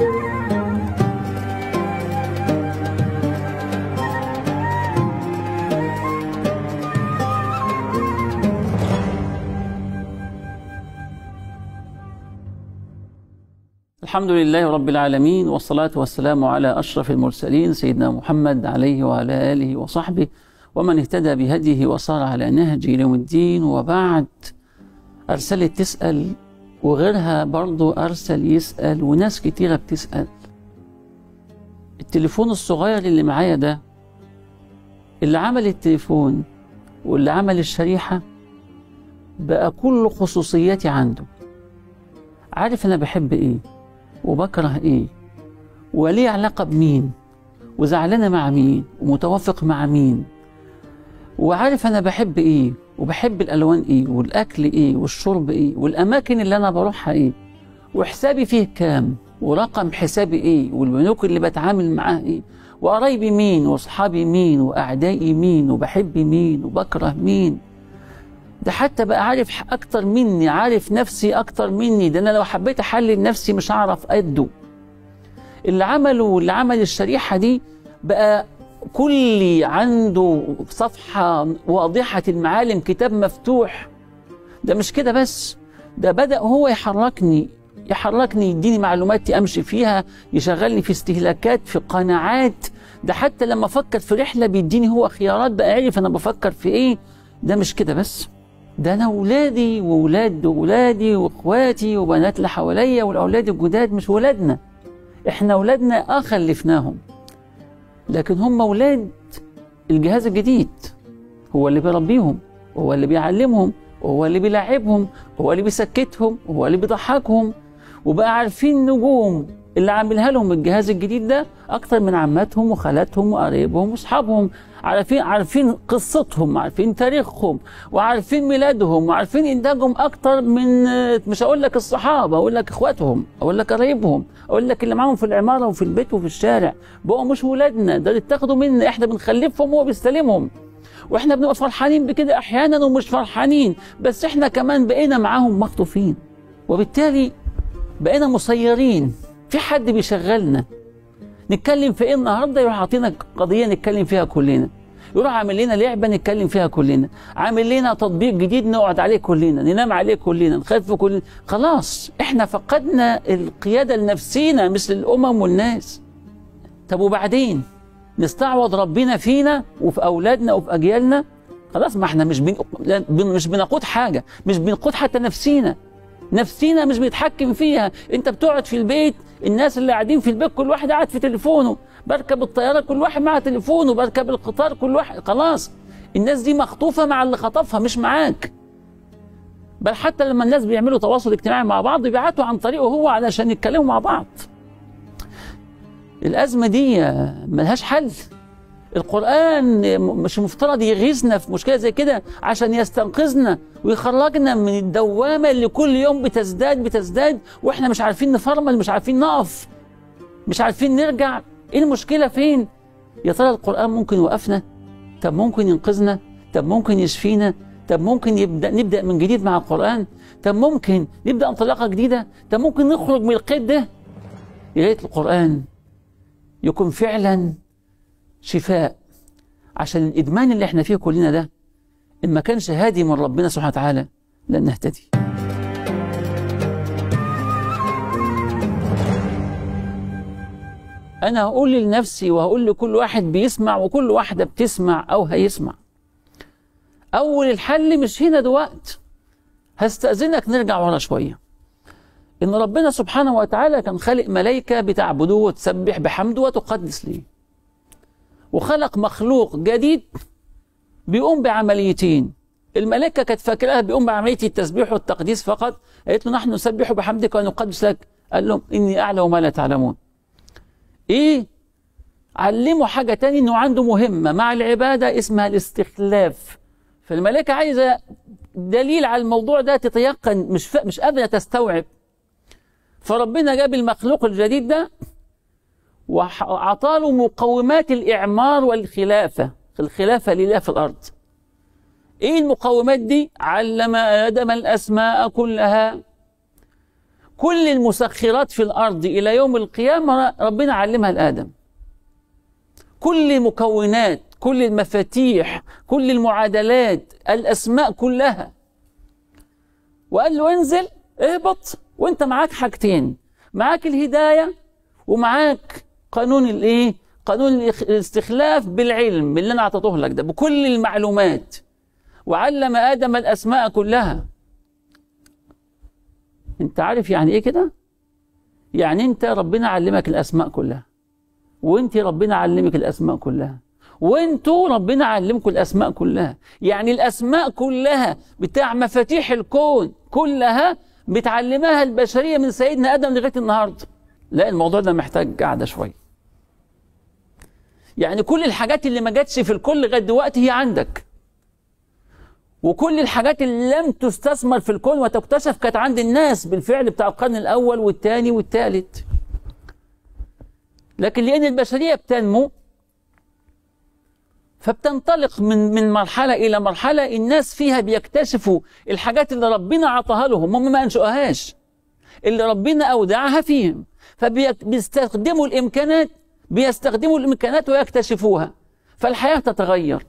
الحمد لله رب العالمين والصلاة والسلام على أشرف المرسلين سيدنا محمد عليه وعلى آله وصحبه ومن اهتدى بهديه وصار على نهجه يوم الدين وبعد أرسلت تسأل وغيرها برضو أرسل يسأل وناس كتيرة بتسأل التليفون الصغير اللي معايا ده اللي عمل التليفون واللي عمل الشريحة بقى كل خصوصياتي عنده عارف أنا بحب إيه وبكره إيه وليه علاقة بمين وزعلانة مع مين ومتوافق مع مين وعارف أنا بحب إيه وبحب الألوان إيه والأكل إيه والشرب إيه والأماكن اللي أنا بروحها إيه وحسابي فيه كام ورقم حسابي إيه والبنوك اللي بتعامل معاه إيه وقرايبي مين وأصحابي مين وأعدائي مين وبحب مين وبكره مين ده حتى بقى عارف أكتر مني عارف نفسي أكتر مني ده أنا لو حبيت أحلل نفسي مش هعرف أده اللي عمله اللي عمل الشريحة دي بقى كل عنده صفحة واضحة المعالم كتاب مفتوح ده مش كده بس ده بدأ هو يحركني يحركني يديني معلومات أمشي فيها يشغلني في استهلاكات في قناعات ده حتى لما أفكر في رحلة بيديني هو خيارات بقى عارف أنا بفكر في إيه ده مش كده بس ده أنا ولادي وولاد ولادي وإخواتي وبنات اللي حواليا والأولاد الجداد مش ولادنا إحنا ولادنا آه خلفناهم لكن هم ولاد الجهاز الجديد هو اللي بيربيهم هو اللي بيعلمهم هو اللي بيلعبهم هو اللي بيسكتهم هو اللي بيضحكهم وبقى عارفين نجوم اللي عاملها لهم الجهاز الجديد ده اكتر من عماتهم وخالاتهم وقرايبهم واصحابهم عارفين عارفين قصتهم عارفين تاريخهم وعارفين ميلادهم وعارفين انتاجهم اكتر من مش هقول لك الصحابه اقول لك اخواتهم اقول لك قرايبهم اقول لك اللي معاهم في العماره وفي البيت وفي الشارع بقوا مش ولادنا ده اللي اتاخدوا منا احنا بنخلفهم وهو بيستلمهم واحنا بنبقى فرحانين بكده احيانا ومش فرحانين بس احنا كمان بقينا معاهم مخطوفين وبالتالي بقينا مسيرين في حد بيشغلنا نتكلم في ايه النهارده يروح عاطينا قضيه نتكلم فيها كلنا يروح عامل لنا لعبه نتكلم فيها كلنا عامل لنا تطبيق جديد نقعد عليه كلنا ننام عليه كلنا نخاف كلنا خلاص احنا فقدنا القياده لنفسينا مثل الامم والناس طب وبعدين نستعوض ربنا فينا وفي اولادنا وفي اجيالنا خلاص ما احنا مش بن... مش بنقود حاجه مش بنقود حتى نفسينا نفسينا مش بيتحكم فيها انت بتقعد في البيت الناس اللي قاعدين في البيت كل واحد قاعد في تليفونه بركب الطياره كل واحد معاه تليفونه بركب القطار كل واحد خلاص الناس دي مخطوفه مع اللي خطفها مش معاك بل حتى لما الناس بيعملوا تواصل اجتماعي مع بعض بيبعتوا عن طريقه هو علشان يتكلموا مع بعض الازمه دي ملهاش حل القرآن مش مفترض يغيثنا في مشكلة زي كده عشان يستنقذنا ويخرجنا من الدوامة اللي كل يوم بتزداد بتزداد واحنا مش عارفين نفرمل مش عارفين نقف مش عارفين نرجع ايه المشكلة فين يا ترى القرآن ممكن يوقفنا طب ممكن ينقذنا طب ممكن يشفينا طب ممكن يبدأ نبدأ من جديد مع القرآن طب ممكن نبدأ انطلاقة جديدة طب ممكن نخرج من القيد ده يا ريت القرآن يكون فعلا شفاء عشان الادمان اللي احنا فيه كلنا ده ان ما كانش هادي من ربنا سبحانه وتعالى لن نهتدي انا هقول لنفسي وهقول لكل واحد بيسمع وكل واحده بتسمع او هيسمع اول الحل مش هنا دلوقتي هستاذنك نرجع ورا شويه ان ربنا سبحانه وتعالى كان خالق ملائكه بتعبدوه وتسبح بحمده وتقدس ليه وخلق مخلوق جديد بيقوم بعمليتين الملائكة كانت فاكراها بيقوم بعملية التسبيح والتقديس فقط قالت له نحن نسبح بحمدك ونقدس لك قال لهم إني أعلم ما لا تعلمون إيه علموا حاجة تاني إنه عنده مهمة مع العبادة اسمها الاستخلاف فالملائكة عايزة دليل على الموضوع ده تتيقن مش ف... مش قادرة تستوعب فربنا جاب المخلوق الجديد ده وأعطاله مقومات الإعمار والخلافة الخلافة لله في الأرض إيه المقومات دي علم آدم الأسماء كلها كل المسخرات في الأرض إلى يوم القيامة ربنا علمها لآدم كل المكونات كل المفاتيح كل المعادلات الأسماء كلها وقال له انزل اهبط وانت معاك حاجتين معاك الهداية ومعاك قانون الايه قانون الاستخلاف بالعلم اللي انا اعطيته لك ده بكل المعلومات وعلم ادم الاسماء كلها انت عارف يعني ايه كده يعني انت ربنا علمك الاسماء كلها وانت ربنا علمك الاسماء كلها وانتوا ربنا علمكم الاسماء كلها يعني الاسماء كلها بتاع مفاتيح الكون كلها بتعلمها البشريه من سيدنا ادم لغايه النهارده لا الموضوع ده محتاج قعده شويه يعني كل الحاجات اللي ما جاتش في الكل لغايه دلوقتي هي عندك وكل الحاجات اللي لم تستثمر في الكون وتكتشف كانت عند الناس بالفعل بتاع القرن الاول والثاني والثالث لكن لان البشريه بتنمو فبتنطلق من من مرحله الى مرحله الناس فيها بيكتشفوا الحاجات اللي ربنا عطاها لهم هم ما انشؤوهاش اللي ربنا اودعها فيهم فبيستخدموا الامكانات بيستخدموا الامكانات ويكتشفوها فالحياه تتغير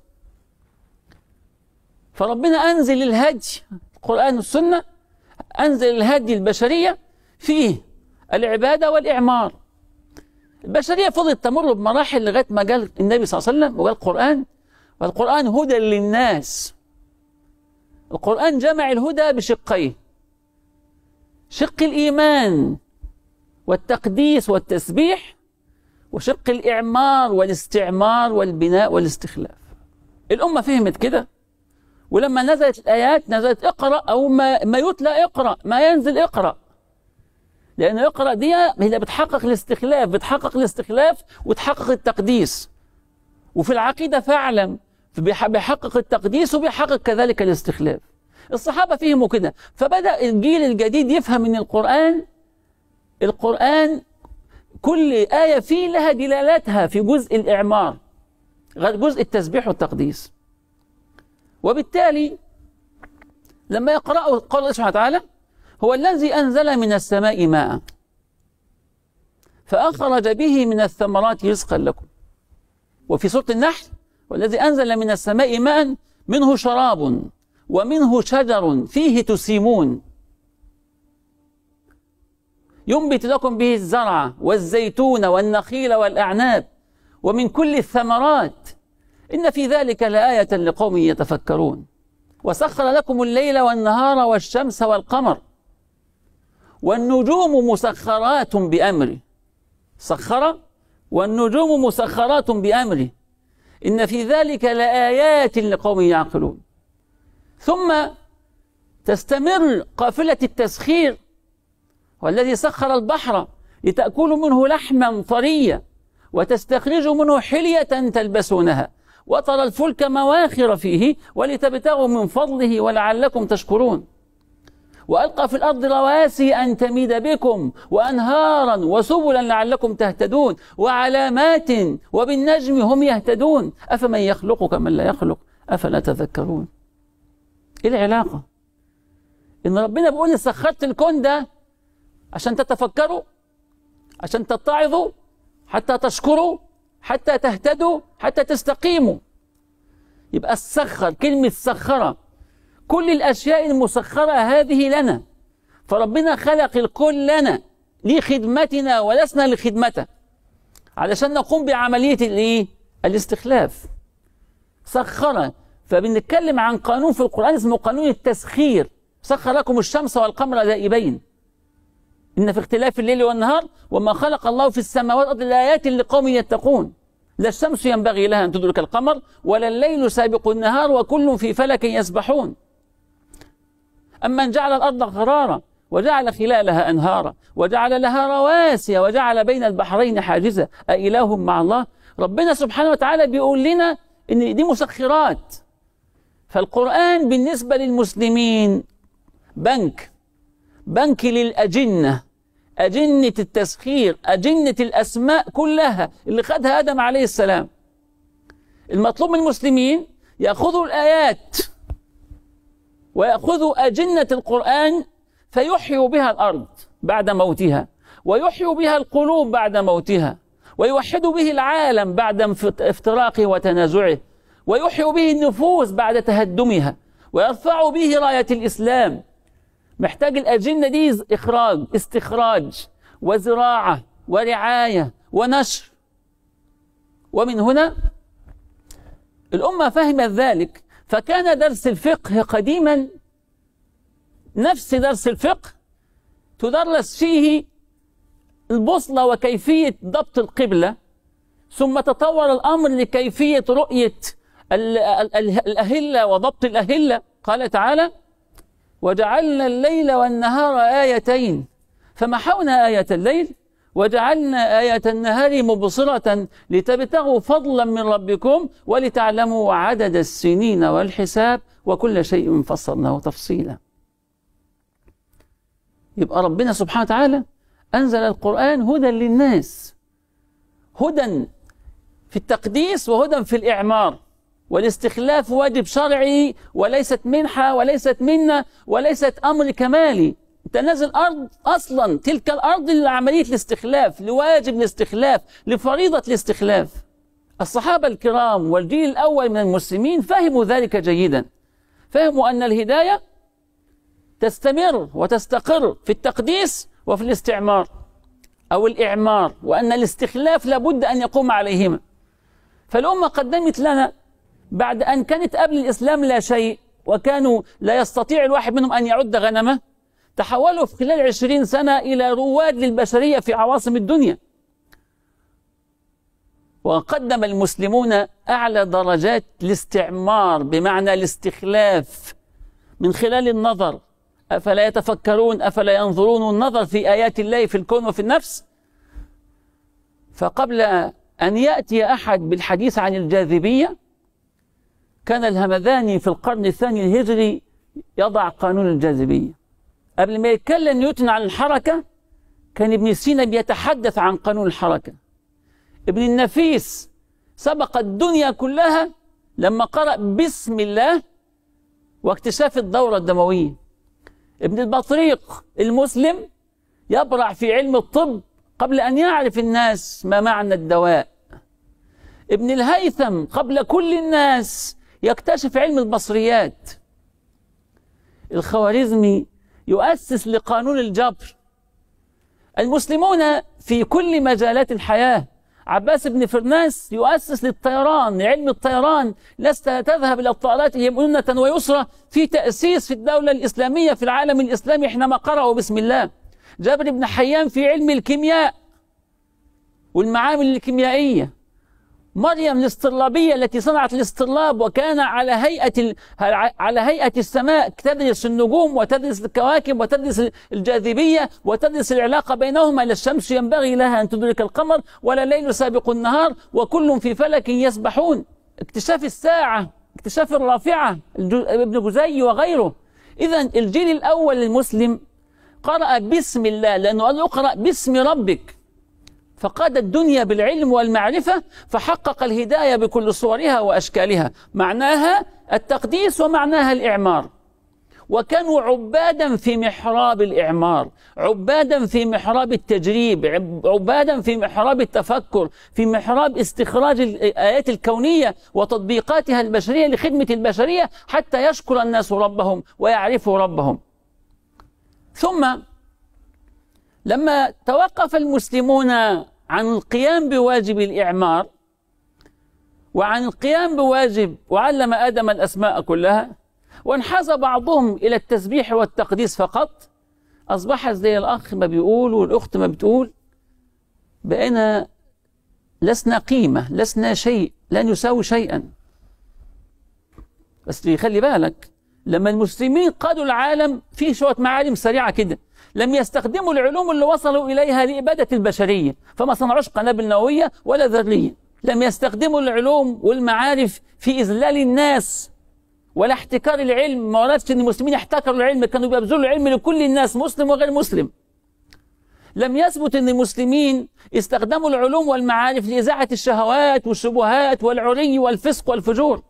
فربنا انزل الهدي القران والسنه انزل الهدي البشريه فيه العباده والاعمار البشريه فضلت تمر بمراحل لغايه ما قال النبي صلى الله عليه وسلم وقال القران والقران هدى للناس القران جمع الهدى بشقيه شق الايمان والتقديس والتسبيح وشق الإعمار والاستعمار والبناء والاستخلاف الأمة فهمت كده ولما نزلت الآيات نزلت اقرأ أو ما, ما يتلى اقرأ ما ينزل اقرأ لأن اقرأ دي هي بتحقق الاستخلاف بتحقق الاستخلاف وتحقق التقديس وفي العقيدة فاعلم بيحقق التقديس وبيحقق كذلك الاستخلاف الصحابة فهموا كده فبدأ الجيل الجديد يفهم من القرآن القرآن كل آية فيه لها دلالاتها في جزء الإعمار جزء التسبيح والتقديس وبالتالي لما يقرأوا قول الله سبحانه وتعالى هو الذي أنزل من السماء ماء فأخرج به من الثمرات رزقا لكم وفي سورة النحل والذي أنزل من السماء ماء منه شراب ومنه شجر فيه تسيمون ينبت لكم به الزرع والزيتون والنخيل والأعناب ومن كل الثمرات إن في ذلك لآية لقوم يتفكرون وسخر لكم الليل والنهار والشمس والقمر والنجوم مسخرات بأمره سخر والنجوم مسخرات بأمره إن في ذلك لآيات لقوم يعقلون ثم تستمر قافلة التسخير والذي سخر البحر لتأكلوا منه لحما طريا وتستخرجوا منه حلية تلبسونها وترى الفلك مواخر فيه ولتبتغوا من فضله ولعلكم تشكرون وألقى في الأرض رواسي أن تميد بكم وأنهارا وسبلا لعلكم تهتدون وعلامات وبالنجم هم يهتدون أفمن يخلق كمن لا يخلق أفلا تذكرون إيه العلاقة إن ربنا بيقول سخرت الكون ده عشان تتفكروا عشان تتعظوا حتى تشكروا حتى تهتدوا حتى تستقيموا يبقى السخر كلمة سخرة كل الأشياء المسخرة هذه لنا فربنا خلق الكل لنا لخدمتنا ولسنا لخدمته علشان نقوم بعملية الايه؟ الاستخلاف سخر فبنتكلم عن قانون في القرآن اسمه قانون التسخير سخر لكم الشمس والقمر دائبين إن في اختلاف الليل والنهار وما خلق الله في السماوات والأرض لآيات لقوم يتقون لا الشمس ينبغي لها أن تدرك القمر ولا الليل سابق النهار وكل في فلك يسبحون أمن جعل الأرض قرارا وجعل خلالها أنهارا وجعل لها رواسي وجعل بين البحرين حاجزا أإله مع الله ربنا سبحانه وتعالى بيقول لنا إن دي مسخرات فالقرآن بالنسبة للمسلمين بنك بنك للأجنة أجنة التسخير أجنة الأسماء كلها اللي خدها آدم عليه السلام المطلوب من المسلمين يأخذوا الآيات ويأخذوا أجنة القرآن فيحيوا بها الأرض بعد موتها ويحيي بها القلوب بعد موتها ويوحد به العالم بعد افتراقه وتنازعه ويحيي به النفوس بعد تهدمها ويرفع به راية الإسلام محتاج الأجنة دي إخراج استخراج وزراعة ورعاية ونشر ومن هنا الأمة فهمت ذلك فكان درس الفقه قديما نفس درس الفقه تدرس فيه البوصلة وكيفية ضبط القبلة ثم تطور الأمر لكيفية رؤية الأهلة وضبط الأهلة قال تعالى وجعلنا الليل والنهار آيتين فمحونا آية الليل وجعلنا آية النهار مبصرة لتبتغوا فضلا من ربكم ولتعلموا عدد السنين والحساب وكل شيء فصلناه تفصيلا يبقى ربنا سبحانه وتعالى أنزل القرآن هدى للناس هدى في التقديس وهدى في الإعمار والاستخلاف واجب شرعي وليست منحة وليست منة وليست أمر كمالي انت نازل ارض اصلا تلك الارض لعمليه الاستخلاف لواجب الاستخلاف لفريضه الاستخلاف الصحابه الكرام والجيل الاول من المسلمين فهموا ذلك جيدا فهموا ان الهدايه تستمر وتستقر في التقديس وفي الاستعمار او الاعمار وان الاستخلاف لابد ان يقوم عليهما فالامه قدمت لنا بعد ان كانت قبل الاسلام لا شيء وكانوا لا يستطيع الواحد منهم ان يعد غنمه تحولوا في خلال عشرين سنة إلى رواد للبشرية في عواصم الدنيا وقدم المسلمون أعلى درجات الاستعمار بمعنى الاستخلاف من خلال النظر أفلا يتفكرون أفلا ينظرون النظر في آيات الله في الكون وفي النفس فقبل أن يأتي أحد بالحديث عن الجاذبية كان الهمذاني في القرن الثاني الهجري يضع قانون الجاذبية قبل ما يتكلم نيوتن عن الحركة كان ابن سينا بيتحدث عن قانون الحركة ابن النفيس سبق الدنيا كلها لما قرأ بسم الله واكتشاف الدورة الدموية ابن البطريق المسلم يبرع في علم الطب قبل أن يعرف الناس ما معنى الدواء ابن الهيثم قبل كل الناس يكتشف علم البصريات الخوارزمي يؤسس لقانون الجبر المسلمون في كل مجالات الحياة عباس بن فرناس يؤسس للطيران علم الطيران لست تذهب إلى الطائرات يمنة ويسرى في تأسيس في الدولة الإسلامية في العالم الإسلامي حينما قرأوا بسم الله جابر بن حيان في علم الكيمياء والمعامل الكيميائية مريم الاسترلابية التي صنعت الاسترلاب وكان على هيئة على هيئة السماء تدرس النجوم وتدرس الكواكب وتدرس الجاذبية وتدرس العلاقة بينهما لا الشمس ينبغي لها أن تدرك القمر ولا الليل سابق النهار وكل في فلك يسبحون اكتشاف الساعة اكتشاف الرافعة ابن جزي وغيره إذا الجيل الأول المسلم قرأ باسم الله لأنه قال اقرأ باسم ربك فقاد الدنيا بالعلم والمعرفة فحقق الهداية بكل صورها وأشكالها معناها التقديس ومعناها الإعمار وكانوا عبادا في محراب الإعمار عبادا في محراب التجريب عبادا في محراب التفكر في محراب استخراج الآيات الكونية وتطبيقاتها البشرية لخدمة البشرية حتى يشكر الناس ربهم ويعرفوا ربهم ثم لما توقف المسلمون عن القيام بواجب الإعمار وعن القيام بواجب وعلم آدم الأسماء كلها وانحاز بعضهم إلى التسبيح والتقديس فقط أصبح زي الأخ ما بيقول والأخت ما بتقول بقينا لسنا قيمة لسنا شيء لا نساوي شيئا بس خلي بالك لما المسلمين قادوا العالم في شوية معالم سريعة كده لم يستخدموا العلوم اللي وصلوا إليها لإبادة البشرية فما صنعوش قنابل نووية ولا ذرية لم يستخدموا العلوم والمعارف في إذلال الناس ولا احتكار العلم ما وردش ان المسلمين احتكروا العلم كانوا بيبذلوا العلم لكل الناس مسلم وغير مسلم لم يثبت ان المسلمين استخدموا العلوم والمعارف لإزاحة الشهوات والشبهات والعري والفسق والفجور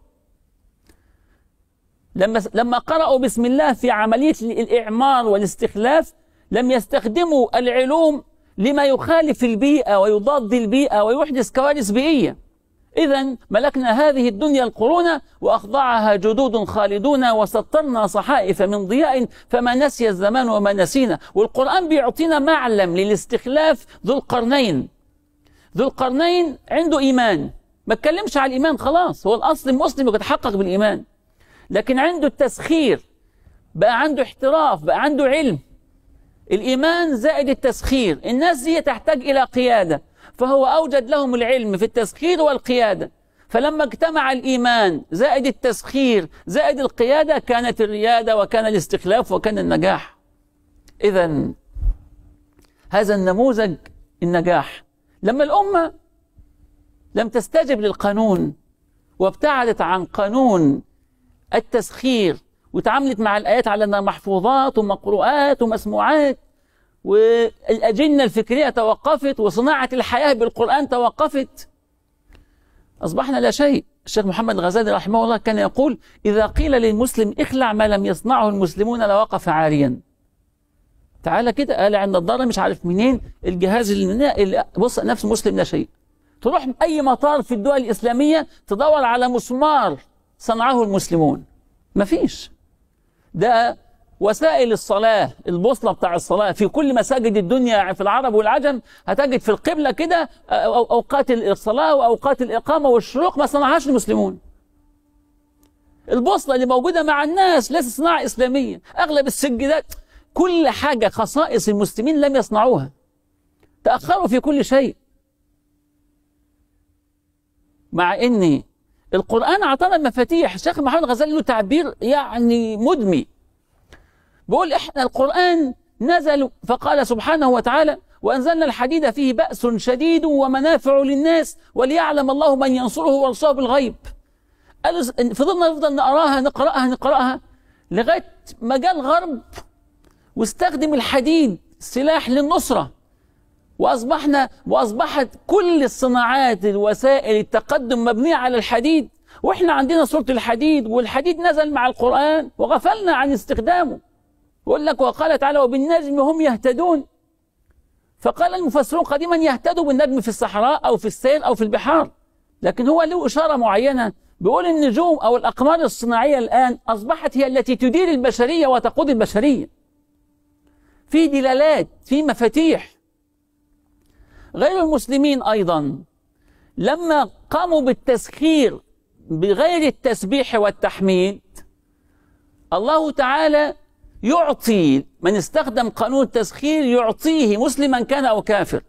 لما لما قرأوا بسم الله في عملية الإعمار والاستخلاف لم يستخدموا العلوم لما يخالف البيئة ويضاد البيئة ويحدث كوارث بيئية إذا ملكنا هذه الدنيا القرون وأخضعها جدود خالدون وسطرنا صحائف من ضياء فما نسي الزمان وما نسينا والقرآن بيعطينا معلم للاستخلاف ذو القرنين ذو القرنين عنده إيمان ما اتكلمش على الإيمان خلاص هو الأصل مسلم ويتحقق بالإيمان لكن عنده التسخير بقى عنده احتراف بقى عنده علم الإيمان زائد التسخير الناس دي تحتاج إلى قيادة فهو أوجد لهم العلم في التسخير والقيادة فلما اجتمع الإيمان زائد التسخير زائد القيادة كانت الريادة وكان الاستخلاف وكان النجاح إذا هذا النموذج النجاح لما الأمة لم تستجب للقانون وابتعدت عن قانون التسخير وتعاملت مع الآيات على أنها محفوظات ومقروءات ومسموعات والأجنة الفكرية توقفت وصناعة الحياة بالقرآن توقفت أصبحنا لا شيء الشيخ محمد الغزالي رحمه الله كان يقول إذا قيل للمسلم اخلع ما لم يصنعه المسلمون لوقف عاريا تعالى كده قال عند الضرر مش عارف منين الجهاز اللي بص نفس مسلم لا شيء تروح أي مطار في الدول الإسلامية تدور على مسمار صنعه المسلمون مفيش ده وسائل الصلاة البوصلة بتاع الصلاة في كل مساجد الدنيا في العرب والعجم هتجد في القبلة كده أوقات الصلاة وأوقات الإقامة والشروق ما صنعهاش المسلمون البوصلة اللي موجودة مع الناس ليس صناعة إسلامية أغلب السجدات كل حاجة خصائص المسلمين لم يصنعوها تأخروا في كل شيء مع إن القرآن أعطانا المفاتيح الشيخ محمد غزالي له تعبير يعني مدمي بيقول إحنا القرآن نزل فقال سبحانه وتعالى وأنزلنا الحديد فيه بأس شديد ومنافع للناس وليعلم الله من ينصره وينصره بالغيب قالوا فضلنا نفضل نقراها نقراها نقراها لغاية ما جاء الغرب واستخدم الحديد سلاح للنصرة وأصبحنا وأصبحت كل الصناعات الوسائل التقدم مبنية على الحديد وإحنا عندنا صورة الحديد والحديد نزل مع القرآن وغفلنا عن استخدامه يقول لك وقال تعالى وبالنجم هم يهتدون فقال المفسرون قديما يهتدوا بالنجم في الصحراء أو في السيل أو في البحار لكن هو له إشارة معينة بيقول النجوم أو الأقمار الصناعية الآن أصبحت هي التي تدير البشرية وتقود البشرية في دلالات في مفاتيح غير المسلمين أيضا لما قاموا بالتسخير بغير التسبيح والتحميد الله تعالى يعطي من استخدم قانون التسخير يعطيه مسلما كان أو كافر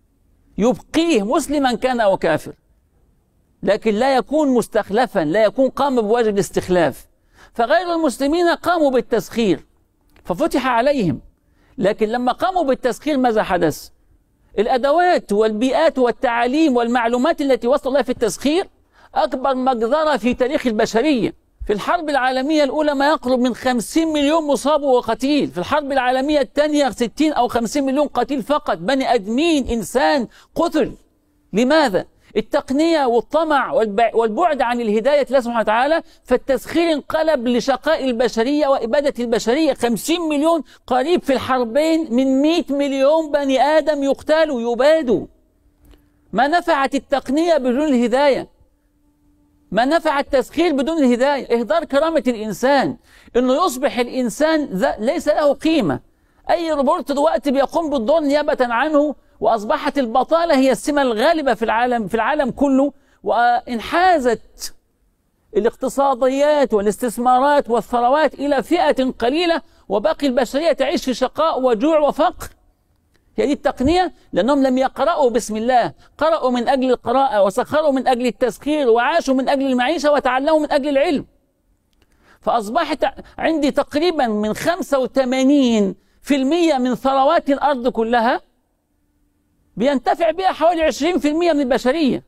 يبقيه مسلما كان أو كافر لكن لا يكون مستخلفا لا يكون قام بواجب الاستخلاف فغير المسلمين قاموا بالتسخير ففتح عليهم لكن لما قاموا بالتسخير ماذا حدث الأدوات والبيئات والتعاليم والمعلومات التي وصل لها في التسخير أكبر مجزرة في تاريخ البشرية في الحرب العالمية الأولى ما يقرب من 50 مليون مصاب وقتيل في الحرب العالمية الثانية 60 أو 50 مليون قتيل فقط بني أدمين إنسان قتل لماذا؟ التقنية والطمع والبعد عن الهداية الله سبحانه وتعالى فالتسخير انقلب لشقاء البشرية وإبادة البشرية 50 مليون قريب في الحربين من 100 مليون بني آدم يقتلوا يبادوا ما نفعت التقنية بدون الهداية ما نفع التسخير بدون الهداية إهدار كرامة الإنسان إنه يصبح الإنسان ليس له قيمة أي روبوت دلوقتي بيقوم بالدور نيابة عنه وأصبحت البطالة هي السمة الغالبة في العالم في العالم كله وانحازت الاقتصاديات والاستثمارات والثروات إلى فئة قليلة وباقي البشرية تعيش في شقاء وجوع وفقر هي دي التقنية لأنهم لم يقرأوا بسم الله قرأوا من أجل القراءة وسخروا من أجل التسخير وعاشوا من أجل المعيشة وتعلموا من أجل العلم فأصبحت عندي تقريبا من 85 في المية من ثروات الأرض كلها بينتفع بها حوالي 20% من البشرية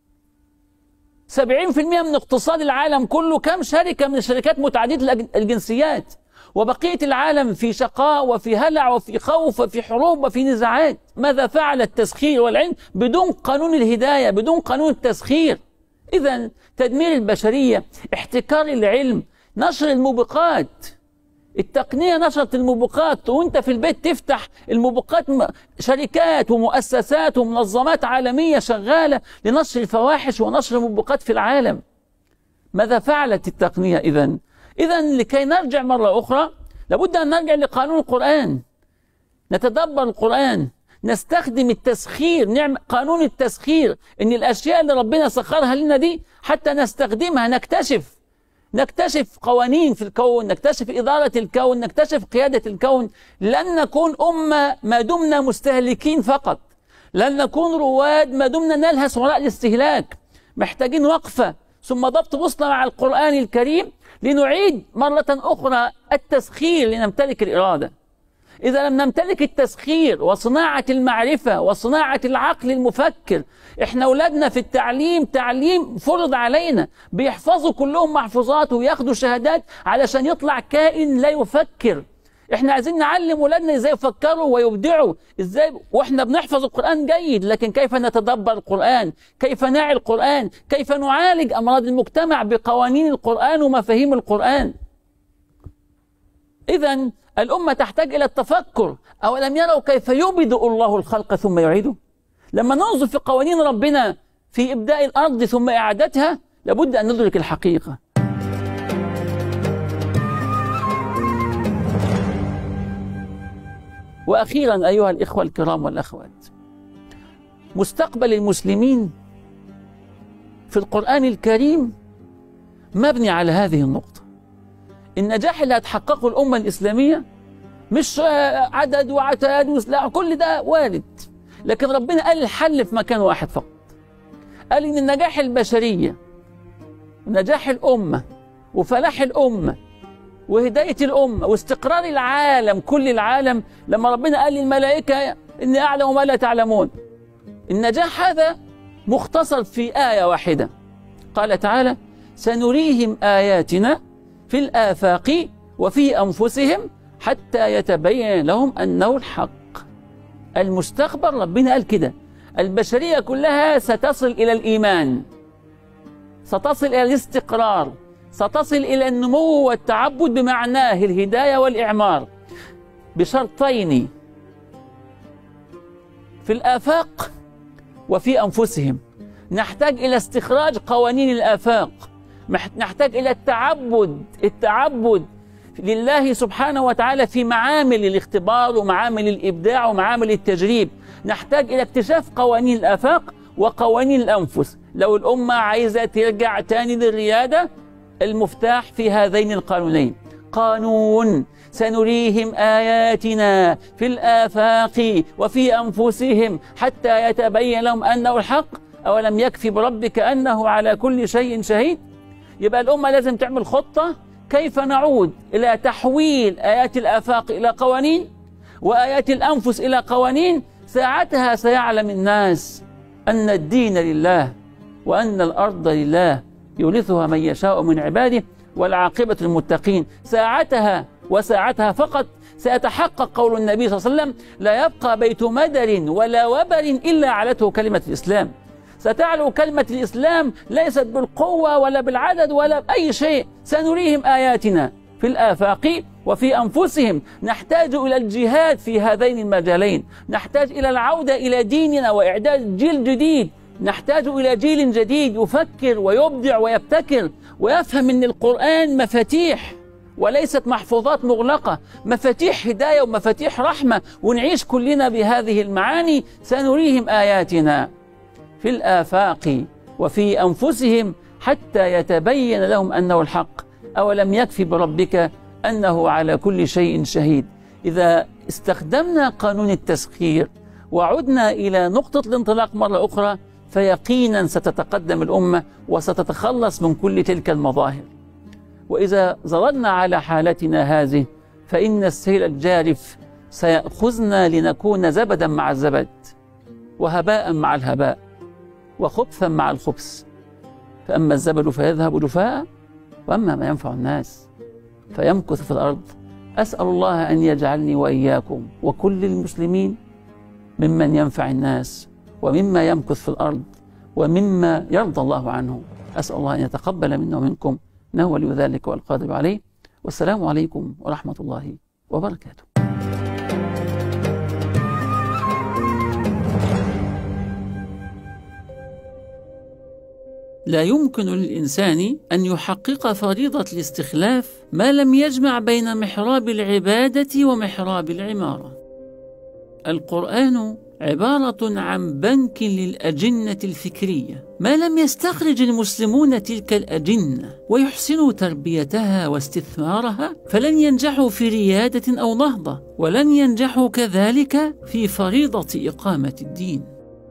70% من اقتصاد العالم كله كم شركة من الشركات متعددة الجنسيات وبقية العالم في شقاء وفي هلع وفي خوف وفي حروب وفي نزاعات ماذا فعل التسخير والعلم بدون قانون الهداية بدون قانون التسخير إذا تدمير البشرية احتكار العلم نشر الموبقات التقنية نشرت الموبقات وانت في البيت تفتح الموبقات شركات ومؤسسات ومنظمات عالمية شغالة لنشر الفواحش ونشر الموبقات في العالم ماذا فعلت التقنية إذا؟ إذا لكي نرجع مرة أخرى لابد أن نرجع لقانون القرآن نتدبر القرآن نستخدم التسخير نعم قانون التسخير ان الاشياء اللي ربنا سخرها لنا دي حتى نستخدمها نكتشف نكتشف قوانين في الكون نكتشف إدارة الكون نكتشف قيادة الكون لن نكون أمة ما دمنا مستهلكين فقط لن نكون رواد ما دمنا نلهث وراء الاستهلاك محتاجين وقفة ثم ضبط بوصلة مع القرآن الكريم لنعيد مرة أخرى التسخير لنمتلك الإرادة إذا لم نمتلك التسخير وصناعة المعرفة وصناعة العقل المفكر إحنا أولادنا في التعليم تعليم فرض علينا بيحفظوا كلهم محفوظات وياخدوا شهادات علشان يطلع كائن لا يفكر احنا عايزين نعلم ولادنا ازاي يفكروا ويبدعوا ازاي واحنا بنحفظ القرآن جيد لكن كيف نتدبر القرآن كيف نعي القرآن كيف نعالج أمراض المجتمع بقوانين القرآن ومفاهيم القرآن إذا الأمة تحتاج إلى التفكر أولم يروا كيف يبدأ الله الخلق ثم يعيده لما ننظر في قوانين ربنا في إبداء الأرض ثم إعادتها لابد أن ندرك الحقيقة وأخيرا أيها الإخوة الكرام والأخوات مستقبل المسلمين في القرآن الكريم مبني على هذه النقطة النجاح اللي هتحققه الأمة الإسلامية مش عدد وعتاد وسلاح كل ده وارد لكن ربنا قال الحل في مكان واحد فقط قال إن النجاح البشرية نجاح الأمة وفلاح الأمة وهداية الأمة واستقرار العالم كل العالم لما ربنا قال للملائكة إني أعلم ما لا تعلمون النجاح هذا مختصر في آية واحدة قال تعالى سنريهم آياتنا في الآفاق وفي أنفسهم حتى يتبين لهم أنه الحق المستقبل ربنا قال كده البشرية كلها ستصل إلى الإيمان ستصل إلى الاستقرار ستصل إلى النمو والتعبد بمعناه الهداية والإعمار بشرطين في الآفاق وفي أنفسهم نحتاج إلى استخراج قوانين الآفاق نحتاج إلى التعبد التعبد لله سبحانه وتعالى في معامل الاختبار ومعامل الإبداع ومعامل التجريب نحتاج إلى اكتشاف قوانين الآفاق وقوانين الأنفس لو الأمة عايزة ترجع تاني للريادة المفتاح في هذين القانونين قانون سنريهم آياتنا في الآفاق وفي أنفسهم حتى يتبين لهم أنه الحق أولم يكفي بربك أنه على كل شيء شهيد يبقى الأمة لازم تعمل خطة كيف نعود إلى تحويل آيات الآفاق إلى قوانين وآيات الأنفس إلى قوانين ساعتها سيعلم الناس أن الدين لله وأن الأرض لله يورثها من يشاء من عباده والعاقبة للمتقين ساعتها وساعتها فقط سيتحقق قول النبي صلى الله عليه وسلم لا يبقى بيت مدر ولا وبر إلا علته كلمة الإسلام ستعلو كلمة الإسلام ليست بالقوة ولا بالعدد ولا بأي شيء سنريهم آياتنا في الآفاق وفي أنفسهم نحتاج إلى الجهاد في هذين المجالين نحتاج إلى العودة إلى ديننا وإعداد جيل جديد نحتاج إلى جيل جديد يفكر ويبدع ويبتكر ويفهم أن القرآن مفاتيح وليست محفوظات مغلقة مفاتيح هداية ومفاتيح رحمة ونعيش كلنا بهذه المعاني سنريهم آياتنا في الآفاق وفي أنفسهم حتى يتبين لهم أنه الحق أولم يكفي بربك أنه على كل شيء شهيد إذا استخدمنا قانون التسخير وعدنا إلى نقطة الانطلاق مرة أخرى فيقينا ستتقدم الأمة وستتخلص من كل تلك المظاهر وإذا ظللنا على حالتنا هذه فإن السيل الجارف سيأخذنا لنكون زبدا مع الزبد وهباء مع الهباء وخبثا مع الخبث فأما الزبد فيذهب جفاء وأما ما ينفع الناس فيمكث في الأرض أسأل الله أن يجعلني وإياكم وكل المسلمين ممن ينفع الناس ومما يمكث في الأرض ومما يرضى الله عنه أسأل الله أن يتقبل منا ومنكم إنه ولي ذلك والقادر عليه والسلام عليكم ورحمة الله وبركاته لا يمكن للإنسان أن يحقق فريضة الاستخلاف ما لم يجمع بين محراب العبادة ومحراب العمارة. القرآن عبارة عن بنك للأجنة الفكرية، ما لم يستخرج المسلمون تلك الأجنة ويحسنوا تربيتها واستثمارها فلن ينجحوا في ريادة أو نهضة، ولن ينجحوا كذلك في فريضة إقامة الدين.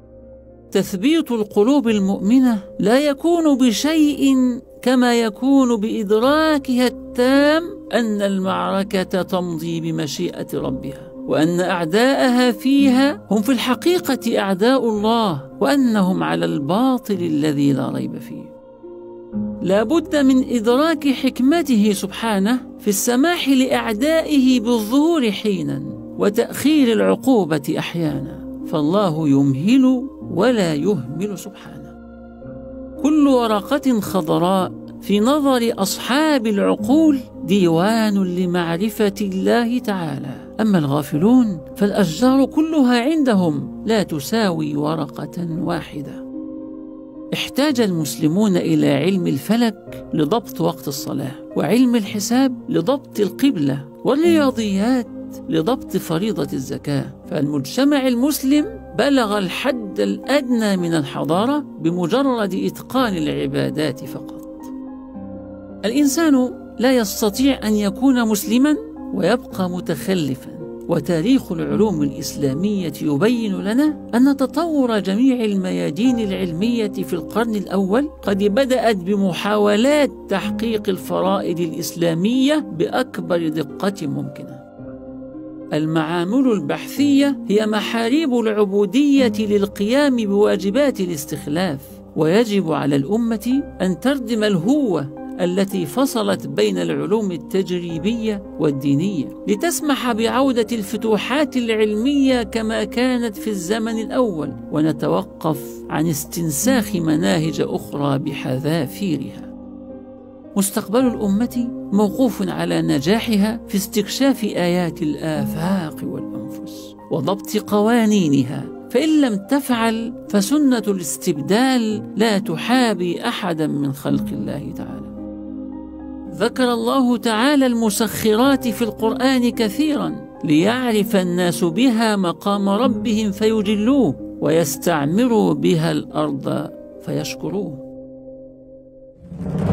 تثبيت القلوب المؤمنه لا يكون بشيء كما يكون بادراكها التام ان المعركه تمضي بمشيئه ربها وان اعداءها فيها هم في الحقيقه اعداء الله وانهم على الباطل الذي لا ريب فيه لا بد من ادراك حكمته سبحانه في السماح لاعدائه بالظهور حينا وتاخير العقوبه احيانا فالله يمهل ولا يهمل سبحانه كل ورقه خضراء في نظر اصحاب العقول ديوان لمعرفه الله تعالى اما الغافلون فالاشجار كلها عندهم لا تساوي ورقه واحده احتاج المسلمون الى علم الفلك لضبط وقت الصلاه وعلم الحساب لضبط القبله والرياضيات لضبط فريضه الزكاه فالمجتمع المسلم بلغ الحد الادنى من الحضاره بمجرد اتقان العبادات فقط الانسان لا يستطيع ان يكون مسلما ويبقى متخلفا وتاريخ العلوم الاسلاميه يبين لنا ان تطور جميع الميادين العلميه في القرن الاول قد بدات بمحاولات تحقيق الفرائض الاسلاميه باكبر دقه ممكنه المعامل البحثيه هي محاريب العبوديه للقيام بواجبات الاستخلاف ويجب على الامه ان تردم الهوه التي فصلت بين العلوم التجريبيه والدينيه لتسمح بعوده الفتوحات العلميه كما كانت في الزمن الاول ونتوقف عن استنساخ مناهج اخرى بحذافيرها مستقبل الامه موقوف على نجاحها في استكشاف ايات الافاق والانفس وضبط قوانينها فان لم تفعل فسنه الاستبدال لا تحابي احدا من خلق الله تعالى ذكر الله تعالى المسخرات في القران كثيرا ليعرف الناس بها مقام ربهم فيجلوه ويستعمروا بها الارض فيشكروه